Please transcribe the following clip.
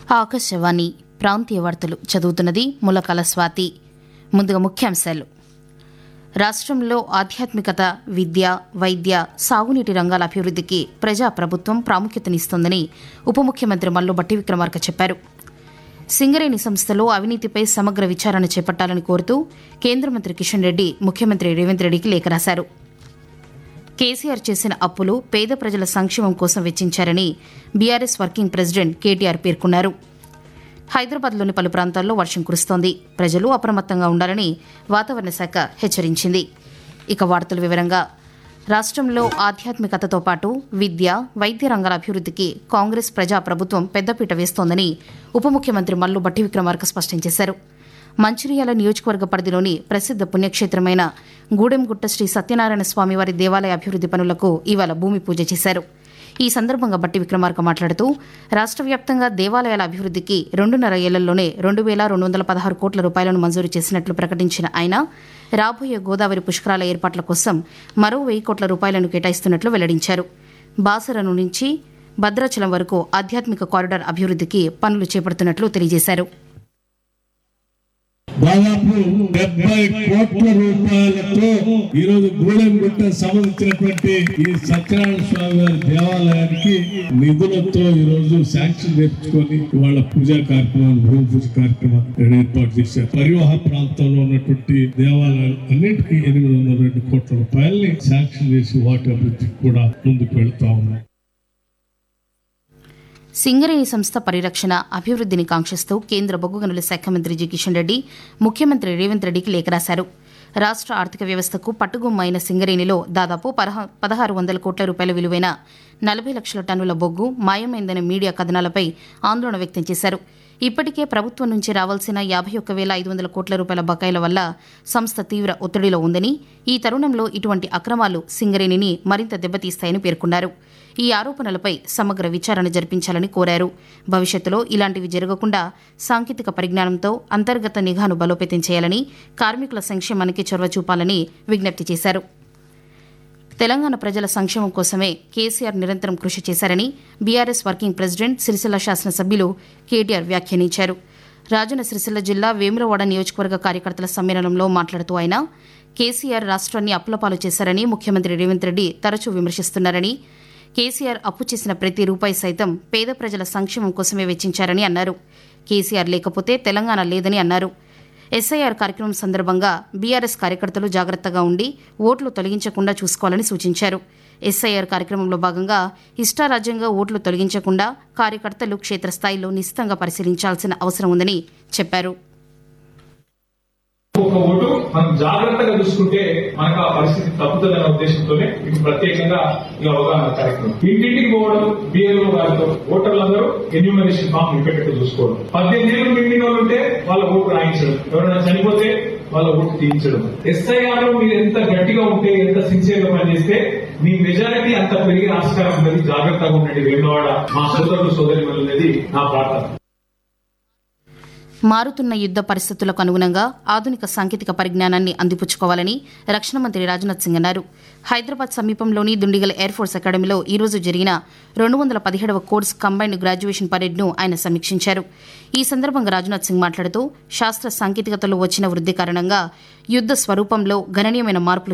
ఆకాశవాణి ప్రాంతీయ వార్తలు చదువుతున్నది ములకల స్వాతి ముందుగా ముఖ్యాంశాలు రాష్ట్రంలో ఆధ్యాత్మికత విద్య వైద్య సాగునీటి రంగాల అభివృద్ధికి ప్రజా ప్రభుత్వం ప్రాముఖ్యతనిస్తోందని ఉప ముఖ్యమంత్రి మల్లు బట్టి విక్రమార్క చెప్పారు సింగరేణి సంస్థలో అవినీతిపై సమగ్ర విచారణ చేపట్టాలని కోరుతూ కేంద్ర మంత్రి కిషన్ రెడ్డి ముఖ్యమంత్రి రేవంత్ రెడ్డికి లేఖ రాశారు కేసీఆర్ చేసిన అప్పులు పేద ప్రజల సంక్షేమం కోసం వెచ్చించారని బీఆర్ఎస్ వర్కింగ్ ప్రెసిడెంట్ కేటీఆర్ పేర్కొన్నారు హైదరాబాద్లోని పలు ప్రాంతాల్లో వర్షం కురుస్తోంది ప్రజలు అప్రమత్తంగా ఉండాలని వాతావరణ శాఖ హెచ్చరించింది ఇక వార్తల వివరంగా రాష్ట్రంలో ఆధ్యాత్మికతతో పాటు విద్య వైద్య రంగాల అభివృద్ధికి కాంగ్రెస్ ప్రజా ప్రభుత్వం పెద్దపీట వేస్తోందని ఉప ముఖ్యమంత్రి మల్లు బట్టి విక్రమార్క స్పష్టం చేశారు మంచిర్యాల నియోజకవర్గ పరిధిలోని ప్రసిద్ధ పుణ్యక్షేత్రమైన గూడెంగుట్ట శ్రీ సత్యనారాయణ స్వామివారి దేవాలయ అభివృద్ది పనులకు ఇవాళ భూమి పూజ చేశారు ఈ సందర్భంగా బట్టి విక్రమార్క మాట్లాడుతూ రాష్ట్ర వ్యాప్తంగా దేవాలయాల అభివృద్ధికి రెండున్నర ఏళ్లలోనే రెండు వేల రెండు వందల పదహారు కోట్ల రూపాయలను మంజూరు చేసినట్లు ప్రకటించిన ఆయన రాబోయే గోదావరి పుష్కరాల ఏర్పాట్ల కోసం మరో వెయ్యి కోట్ల రూపాయలను కేటాయిస్తున్నట్లు వెల్లడించారు బాసరను నుంచి భద్రాచలం వరకు ఆధ్యాత్మిక కారిడార్ అభివృద్ధికి పనులు చేపడుతున్నట్లు తెలియజేశారు దాదాపు డెబ్బై కోట్ల రూపాయలతో ఈ రోజు గూడెంగుట్ట సంబంధించినటువంటి ఈ సత్యనారాయణ స్వామి వారి దేవాలయానికి నిధులతో ఈ రోజు శాంక్షన్ తెప్పించుకొని వాళ్ళ పూజా కార్యక్రమం భూమి పూజ కార్యక్రమం ఏర్పాటు చేశారు పరివాహ ప్రాంతంలో ఉన్నటువంటి దేవాలయాలు అన్నింటికీ ఎనిమిది వందల రెండు కోట్ల రూపాయల్ని శాంక్షన్ చేసి వాటి అభివృద్ధికి కూడా ముందుకు వెళ్తా ఉన్నాం సింగరేణి సంస్థ పరిరక్షణ అభివృద్ధిని కాంక్షిస్తూ కేంద్ర బొగ్గు గనుల శాఖ మంత్రి జి కిషన్ రెడ్డి ముఖ్యమంత్రి రేవంత్ రెడ్డికి లేఖ రాశారు రాష్ట్ర ఆర్థిక వ్యవస్థకు పట్టుగుమ్మైన సింగరేణిలో దాదాపు పదహా పదహారు వందల కోట్ల రూపాయల విలువైన నలభై లక్షల టన్నుల బొగ్గు మాయమైందనే మీడియా కథనాలపై ఆందోళన వ్యక్తం చేశారు ఇప్పటికే ప్రభుత్వం నుంచి రావాల్సిన యాభై ఒక్క వేల ఐదు వందల కోట్ల రూపాయల బకాయిల వల్ల సంస్థ తీవ్ర ఒత్తిడిలో ఉందని ఈ తరుణంలో ఇటువంటి అక్రమాలు సింగరేణిని మరింత దెబ్బతీస్తాయని పేర్కొన్నారు ఈ ఆరోపణలపై సమగ్ర విచారణ జరిపించాలని కోరారు భవిష్యత్తులో ఇలాంటివి జరగకుండా సాంకేతిక పరిజ్ఞానంతో అంతర్గత నిఘాను బలోపేతం చేయాలని కార్మికుల సంక్షేమానికి చొరవ చూపాలని విజ్ఞప్తి చేశారు తెలంగాణ ప్రజల సంక్షేమం కోసమే కేసీఆర్ నిరంతరం కృషి చేశారని బీఆర్ఎస్ వర్కింగ్ ప్రెసిడెంట్ సిరిసిల్ల శాసనసభ్యులు కేటీఆర్ వ్యాఖ్యానించారు రాజన్న సిరిసిల్ల జిల్లా వేములవాడ నియోజకవర్గ కార్యకర్తల సమ్మేళనంలో మాట్లాడుతూ ఆయన కేసీఆర్ రాష్ట్రాన్ని అప్పులపాలు చేశారని ముఖ్యమంత్రి రేవంత్ రెడ్డి తరచూ విమర్శిస్తున్నారని కేసీఆర్ అప్పు చేసిన ప్రతి రూపాయి సైతం పేద ప్రజల సంక్షేమం కోసమే వెచ్చించారని అన్నారు కేసీఆర్ లేకపోతే తెలంగాణ లేదని అన్నారు ఎస్ఐఆర్ కార్యక్రమం సందర్భంగా బీఆర్ఎస్ కార్యకర్తలు జాగ్రత్తగా ఉండి ఓట్లు తొలగించకుండా చూసుకోవాలని సూచించారు ఎస్ఐఆర్ కార్యక్రమంలో భాగంగా ఇష్టారాజ్యంగా ఓట్లు తొలగించకుండా కార్యకర్తలు క్షేత్రస్థాయిలో నిశితంగా పరిశీలించాల్సిన అవసరం ఉందని చెప్పారు ఒక ఓటు మనం జాగ్రత్తగా చూసుకుంటే మనకు ఆ పరిస్థితి తప్పుతుందనే ఉద్దేశంతోనే మీకు ప్రత్యేకంగా ఈ అవగాహన కార్యక్రమం ఇంటింటికి పోవడం బిఎల్ఓ గారితో ఓటర్లందరూ ఎన్యూమరేషన్ ఫామ్ నింపేటట్టు చూసుకోవడం పద్దెనిమిది ఏళ్ళు నిండిన వాళ్ళు ఉంటే వాళ్ళ ఓటు రాయించడం ఎవరైనా చనిపోతే వాళ్ళ ఓటు తీయించడం ఎస్ఐఆర్ లో మీరు ఎంత గట్టిగా ఉంటే ఎంత సిన్సియర్ గా పనిచేస్తే మీ మెజారిటీ అంత పెరిగే ఆస్కారం ఉన్నది జాగ్రత్తగా ఉండండి వేమవాడ మా సోదరుడు సోదరి అనేది నా ప్రార్థన మారుతున్న యుద్ద పరిస్థితులకు అనుగుణంగా ఆధునిక సాంకేతిక పరిజ్ఞానాన్ని అందిపుచ్చుకోవాలని రక్షణ మంత్రి రాజ్నాథ్ సింగ్ అన్నారు హైదరాబాద్ సమీపంలోని దుండిగల్ ఎయిర్ ఫోర్స్ అకాడమీలో ఈ రోజు జరిగిన రెండు వందల పదిహేడవ కోర్స్ కంబైన్డ్ గ్రాడ్యుయేషన్ పరేడ్ను ఆయన సమీక్షించారు ఈ సందర్భంగా రాజ్నాథ్ సింగ్ మాట్లాడుతూ శాస్త్ర సాంకేతికతలో వచ్చిన వృద్ధి కారణంగా యుద్ద స్వరూపంలో గణనీయమైన మార్పులు